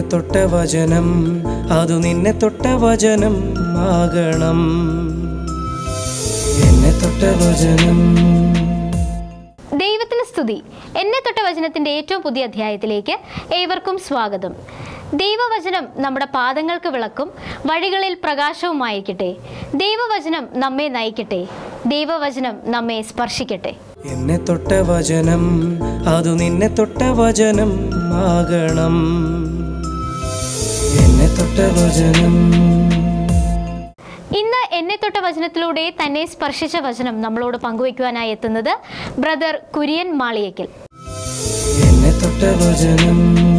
എന്നെ തൊട്ട വചനം അതു നിന്നെ തൊട്ട വചനം ആകണം എന്നെ തൊട്ട വചനം ദൈവത്തിന് സ്തുതി എന്നെ തൊട്ട വചനത്തിന്റെ ഏറ്റവും പുതിയ അധ്യായത്തിലേക്ക് ഏവർക്കും സ്വാഗതം ദൈവവചനം നമ്മുടെ പാദങ്ങൾക്ക് വിളക്കും വഴികളിൽ പ്രകാശവുമായിരിക്കട്ടെ ദൈവവചനം നമ്മെ നയിക്കട്ടെ ദൈവവചനം നമ്മെ സ്പർശിക്കട്ടെ എന്നെ തൊട്ട വചനം അതു നിന്നെ തൊട്ട വചനം ആകണം എന്നെ തൊട്ട വചനം ഇന്ന് എന്നെ തൊട്ട വചനത്തിലൂടെ തന്നെ സ്പർശിച്ച വചനം നമ്മളോട് പങ്കുവയ്ക്കുവാനായി എത്തുന്നത് ബ്രദർ കുര്യൻ മാളിയക്കൽ എന്നെ തൊട്ട വചനം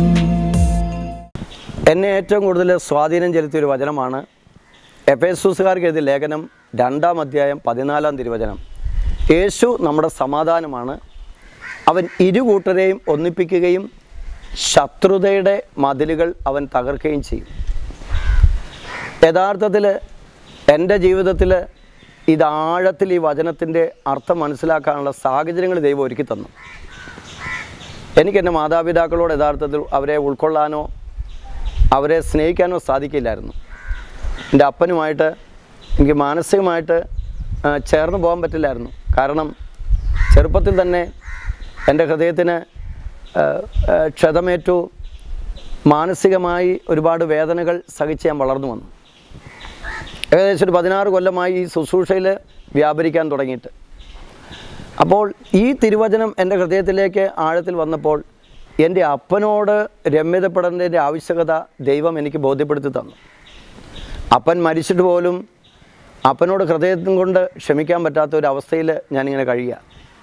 എന്നെ ഏറ്റവും കൂടുതൽ സ്വാധീനം ചെലുത്തിയ ഒരു വചനമാണ് എഫേസൂസുകാർക്ക് എഴുതിയ ലേഖനം രണ്ടാം അധ്യായം പതിനാലാം തിരുവചനം യേശു നമ്മുടെ സമാധാനമാണ് അവൻ ഇരുകൂട്ടരെയും ഒന്നിപ്പിക്കുകയും ശത്രുതയുടെ മതിലുകൾ അവൻ തകർക്കുകയും ചെയ്യും യഥാർത്ഥത്തിൽ എൻ്റെ ജീവിതത്തിൽ ഇത് ആഴത്തിൽ ഈ വചനത്തിൻ്റെ അർത്ഥം മനസ്സിലാക്കാനുള്ള സാഹചര്യങ്ങൾ ദൈവം ഒരുക്കി തന്നു എനിക്ക് എൻ്റെ മാതാപിതാക്കളോട് യഥാർത്ഥത്തിൽ അവരെ ഉൾക്കൊള്ളാനോ അവരെ സ്നേഹിക്കാനോ സാധിക്കില്ലായിരുന്നു എൻ്റെ അപ്പനുമായിട്ട് എനിക്ക് മാനസികമായിട്ട് ആ, ചേർന്ന് പോകാൻ പറ്റില്ലായിരുന്നു കാരണം ചെറുപ്പത്തിൽ തന്നെ എൻ്റെ ഹൃദയത്തിന് ആ, ആ, ക്ഷതമേറ്റു മാനസികമായി ഒരുപാട് വേദനകൾ സഹിച്ച് ഞാൻ വളർന്നു വന്നു ഏകദേശം ഒരു പതിനാറ് കൊല്ലമായി ഈ ശുശ്രൂഷയിൽ വ്യാപരിക്കാൻ തുടങ്ങിയിട്ട് അപ്പോൾ ഈ തിരുവചനം എൻ്റെ ഹൃദയത്തിലേക്ക് ആഴത്തിൽ വന്നപ്പോൾ എൻ്റെ അപ്പനോട് രമ്യതപ്പെടേണ്ടതിൻ്റെ ആവശ്യകത ദൈവം എനിക്ക് ബോധ്യപ്പെടുത്തി തന്നു അപ്പൻ മരിച്ചിട്ട് പോലും അപ്പനോട് ഹൃദയത്തും കൊണ്ട് ക്ഷമിക്കാൻ പറ്റാത്ത ഒരു അവസ്ഥയിൽ ഞാനിങ്ങനെ കഴിയുക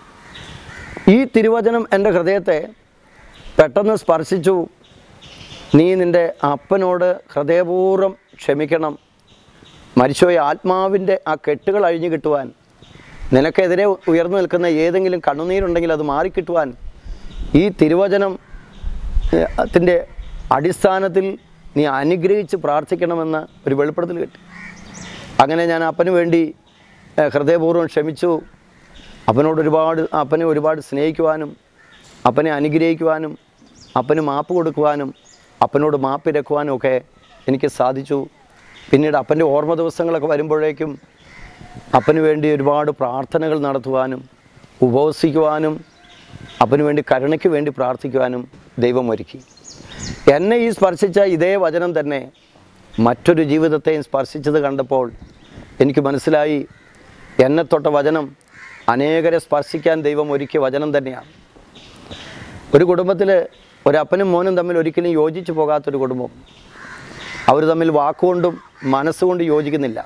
ഈ തിരുവചനം എൻ്റെ ഹൃദയത്തെ പെട്ടെന്ന് സ്പർശിച്ചു നീ നിൻ്റെ അപ്പനോട് ഹൃദയപൂർവ്വം ക്ഷമിക്കണം മരിച്ചുപോയ ആത്മാവിൻ്റെ ആ കെട്ടുകൾ അഴിഞ്ഞു കിട്ടുവാൻ നിനക്കെതിരെ ഉയർന്നു നിൽക്കുന്ന ഏതെങ്കിലും കണ്ണുനീരുണ്ടെങ്കിൽ അത് മാറിക്കിട്ടുവാൻ ഈ തിരുവചനം ത്തിൻ്റെ അടിസ്ഥാനത്തിൽ നീ അനുഗ്രഹിച്ച് പ്രാർത്ഥിക്കണമെന്ന് ഒരു വെളിപ്പെടുത്തൽ കിട്ടി അങ്ങനെ ഞാൻ അപ്പന് വേണ്ടി ഏഹ്, ഹൃദയപൂർവ്വം ക്ഷമിച്ചു അപ്പനോട് ഒരുപാട് അപ്പനെ ഒരുപാട് സ്നേഹിക്കുവാനും അപ്പനെ അനുഗ്രഹിക്കുവാനും അപ്പന് മാപ്പ് കൊടുക്കുവാനും അപ്പനോട് മാപ്പിരക്കുവാനും ഒക്കെ എനിക്ക് സാധിച്ചു പിന്നീട് അപ്പൻ്റെ ഓർമ്മ ദിവസങ്ങളൊക്കെ വരുമ്പോഴേക്കും അപ്പന് വേണ്ടി ഒരുപാട് പ്രാർത്ഥനകൾ നടത്തുവാനും ഉപവസിക്കുവാനും അപ്പന് വേണ്ടി കരുണയ്ക്ക് വേണ്ടി പ്രാർത്ഥിക്കുവാനും ദൈവം ഒരുക്കി എന്നെ ഈ സ്പർശിച്ച ഇതേ വചനം തന്നെ മറ്റൊരു ജീവിതത്തെയും സ്പർശിച്ചത് കണ്ടപ്പോൾ എനിക്ക് മനസ്സിലായി എന്നെ തൊട്ട വചനം അനേകരെ സ്പർശിക്കാൻ ദൈവം ഒരുക്കിയ വചനം തന്നെയാണ് ഒരു കുടുംബത്തിൽ ഒരപ്പനും മോനും തമ്മിൽ ഒരിക്കലും യോജിച്ചു പോകാത്തൊരു കുടുംബം അവർ തമ്മിൽ വാക്കുകൊണ്ടും മനസ്സുകൊണ്ടും യോജിക്കുന്നില്ല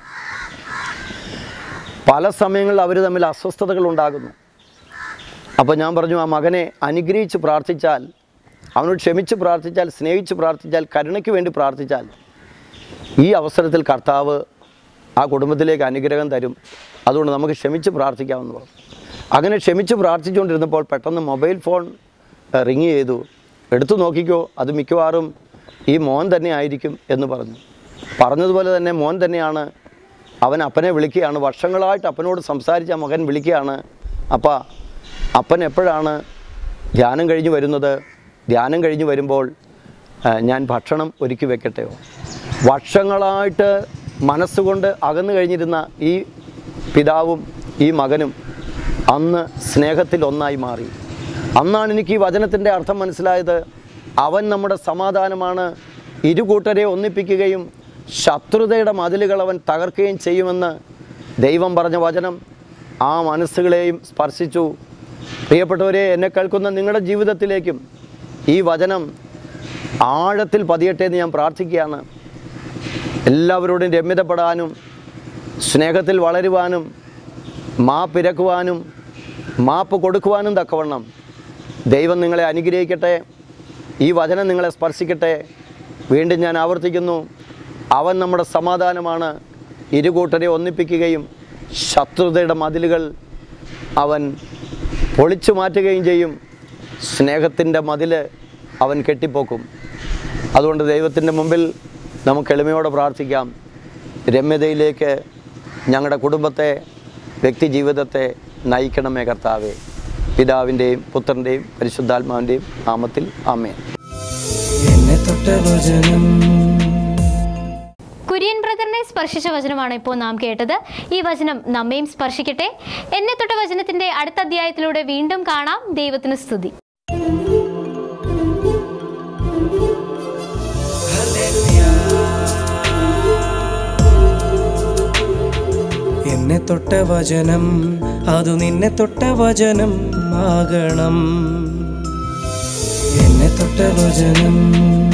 പല സമയങ്ങളിൽ അവർ തമ്മിൽ അസ്വസ്ഥതകൾ ഉണ്ടാകുന്നു അപ്പോൾ ഞാൻ പറഞ്ഞു ആ മകനെ അനുഗ്രഹിച്ച് പ്രാർത്ഥിച്ചാൽ അവനോട് ക്ഷമിച്ച് പ്രാർത്ഥിച്ചാൽ സ്നേഹിച്ച് പ്രാർത്ഥിച്ചാൽ കരുണയ്ക്ക് വേണ്ടി പ്രാർത്ഥിച്ചാൽ ഈ അവസരത്തിൽ കർത്താവ് ആ കുടുംബത്തിലേക്ക് അനുഗ്രഹം തരും അതുകൊണ്ട് നമുക്ക് ക്ഷമിച്ച് പ്രാർത്ഥിക്കാമെന്ന് പറഞ്ഞു അങ്ങനെ ക്ഷമിച്ച് പ്രാർത്ഥിച്ചുകൊണ്ടിരുന്നപ്പോൾ പെട്ടെന്ന് മൊബൈൽ ഫോൺ റിങ് ചെയ്തു എടുത്തു നോക്കിക്കോ അത് മിക്കവാറും ഈ മോൻ തന്നെ ആയിരിക്കും എന്ന് പറഞ്ഞു പറഞ്ഞതുപോലെ തന്നെ മോൻ തന്നെയാണ് അവൻ അപ്പനെ വിളിക്കുകയാണ് വർഷങ്ങളായിട്ട് അപ്പനോട് സംസാരിച്ച ആ മകൻ വിളിക്കുകയാണ് അപ്പ അപ്പൻ എപ്പോഴാണ് ധ്യാനം കഴിഞ്ഞ് വരുന്നത് ധ്യാനം കഴിഞ്ഞ് വരുമ്പോൾ ആ, ഞാൻ ഭക്ഷണം ഒരുക്കി വെക്കട്ടെയോ വർഷങ്ങളായിട്ട് മനസ്സുകൊണ്ട് അകന്നു കഴിഞ്ഞിരുന്ന ഈ പിതാവും ഈ മകനും അന്ന് സ്നേഹത്തിൽ ഒന്നായി മാറി അന്നാണ് എനിക്ക് ഈ വചനത്തിൻ്റെ അർത്ഥം മനസ്സിലായത് അവൻ നമ്മുടെ സമാധാനമാണ് ഇരുകൂട്ടരെ ഒന്നിപ്പിക്കുകയും ശത്രുതയുടെ മതിലുകൾ അവൻ തകർക്കുകയും ചെയ്യുമെന്ന് ദൈവം പറഞ്ഞ വചനം ആ മനസ്സുകളെയും സ്പർശിച്ചു പ്രിയപ്പെട്ടവരെ എന്നെ കേൾക്കുന്ന നിങ്ങളുടെ ജീവിതത്തിലേക്കും ഈ വചനം ആഴത്തിൽ പതിയട്ടെ എന്ന് ഞാൻ പ്രാർത്ഥിക്കുകയാണ് എല്ലാവരോടും രമ്യതപ്പെടാനും സ്നേഹത്തിൽ വളരുവാനും മാപ്പിരക്കുവാനും മാപ്പ് കൊടുക്കുവാനും തക്കവണ്ണം ദൈവം നിങ്ങളെ അനുഗ്രഹിക്കട്ടെ ഈ വചനം നിങ്ങളെ സ്പർശിക്കട്ടെ വീണ്ടും ഞാൻ ആവർത്തിക്കുന്നു അവൻ നമ്മുടെ സമാധാനമാണ് ഇരുകൂട്ടരെ ഒന്നിപ്പിക്കുകയും ശത്രുതയുടെ മതിലുകൾ അവൻ പൊളിച്ചു മാറ്റുകയും ചെയ്യും സ്നേഹത്തിൻ്റെ മതിൽ അവൻ കെട്ടിപ്പോക്കും അതുകൊണ്ട് ദൈവത്തിൻ്റെ മുമ്പിൽ നമുക്ക് എളിമയോടെ പ്രാർത്ഥിക്കാം രമ്യതയിലേക്ക് ഞങ്ങളുടെ കുടുംബത്തെ വ്യക്തി ജീവിതത്തെ നയിക്കണമേ കർത്താവേ പിതാവിൻ്റെയും പുത്രൻ്റെയും പരിശുദ്ധാത്മാവിൻ്റെയും നാമത്തിൽ ആമേൻ എന്നെ തൊട്ട വചനം കുര്യൻ ബ്രദറിനെ സ്പർശിച്ച വചനമാണ് ഇപ്പോൾ നാം കേട്ടത് ഈ വചനം നമ്മയും സ്പർശിക്കട്ടെ എന്നെ തൊട്ട വചനത്തിന്റെ അടുത്ത അധ്യായത്തിലൂടെ വീണ്ടും കാണാം ദൈവത്തിന് സ്തുതി എന്നെ തൊട്ട വചനം അതു നിന്നെ തൊട്ട വചനം ആകണം എന്നെ തൊട്ട വചനം